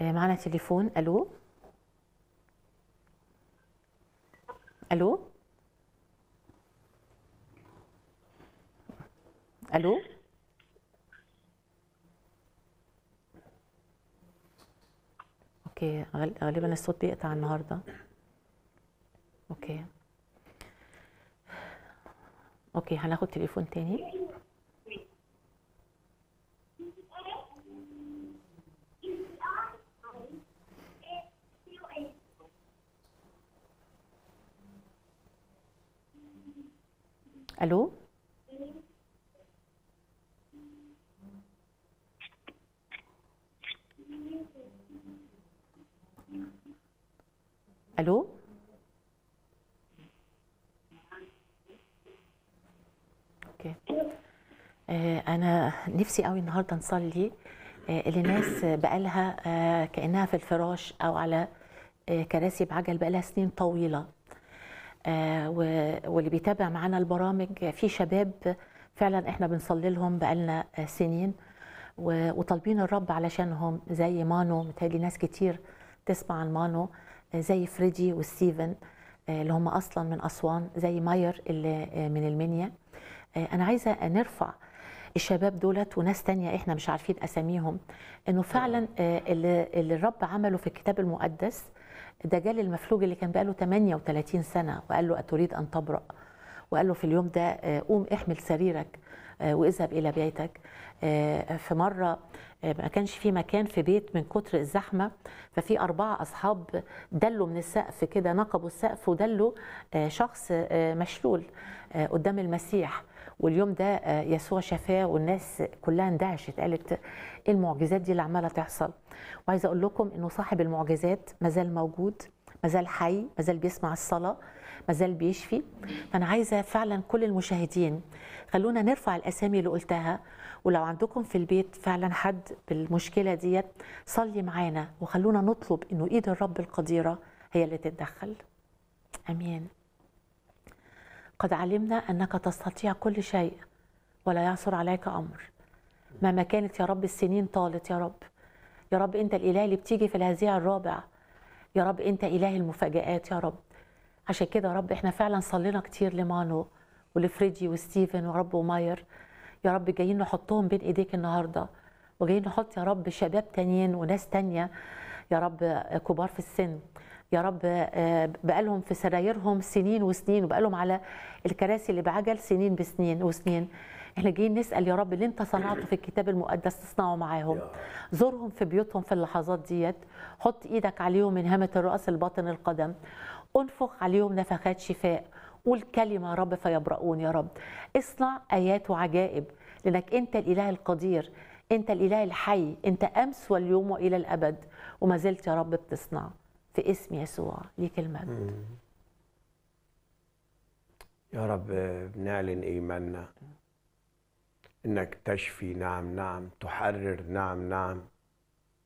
آه، معنا تليفون الو الو الو اوكي غال- غالبا الصوت بيقطع النهارده اوكي اوكي هناخد تليفون تاني الو الو اوكي آه، انا نفسي قوي النهارده نصلي آه، لناس بقالها آه، كانها في الفراش او على آه، كراسي بعجل بقالها سنين طويله آه، و- واللي بيتابع معانا البرامج في شباب فعلا احنا بنصلي لهم بقالنا آه، سنين و- وطالبين الرب علشانهم زي مانو متهيألي ناس كتير تسمع عن مانو آه، زي فريدي وستيفن آه، اللي هم اصلا من اسوان زي ماير اللي آه، من المنيا آه، انا عايزه نرفع الشباب دولت وناس تانية احنا مش عارفين اساميهم انه فعلا آه، اللي, اللي الرب عمله في الكتاب المقدس ده جال المفلوج اللي كان بقاله 38 سنه وقال له اتريد ان تبرأ وقال له في اليوم ده آه، قوم احمل سريرك آه، واذهب الى بيتك آه، في مره آه، ما كانش في مكان في بيت من كتر الزحمه ففي اربعه اصحاب دلوا من السقف كده نقبوا السقف ودلوا آه، شخص آه، مشلول آه، قدام المسيح واليوم ده آه، يسوع شفاه والناس كلها اندهشت قالت ايه المعجزات دي اللي عماله تحصل وعايزه اقول لكم انه صاحب المعجزات مازال موجود مازال حي مازال بيسمع الصلاه مازال بيشفي فانا عايزه فعلا كل المشاهدين خلونا نرفع الاسامي اللي قلتها ولو عندكم في البيت فعلا حد بالمشكله ديت صلي معانا وخلونا نطلب انه ايد الرب القديره هي اللي تتدخل امين قد علمنا انك تستطيع كل شيء ولا يعثر عليك امر مهما كانت يا رب السنين طالت يا رب يا رب انت الاله اللي بتيجي في الهزيع الرابع يا رب انت اله المفاجآت يا رب عشان كده يا رب احنا فعلا صلينا كتير لمانو ولفريدي وستيفن ورب وماير يا رب جايين نحطهم بين ايديك النهارده وجايين نحط يا رب شباب تانيين وناس تانية يا رب كبار في السن يا رب آه، بقالهم في سرايرهم سنين وسنين وبقالهم على الكراسي اللي بعجل سنين بسنين وسنين احنا جايين نسال يا رب اللي انت صنعته في الكتاب المقدس تصنعه معاهم زورهم في بيوتهم في اللحظات ديت حط ايدك عليهم من هامه الراس لباطن القدم انفخ عليهم نفخات شفاء قول كلمه يا رب فيبرؤون يا رب اصنع ايات وعجائب لانك انت الاله القدير انت الاله الحي انت امس واليوم والى الابد وما زلت يا رب بتصنع في اسم يسوع ليك المجد يا رب بنعلن ايماننا انك تشفي نعم نعم تحرر نعم نعم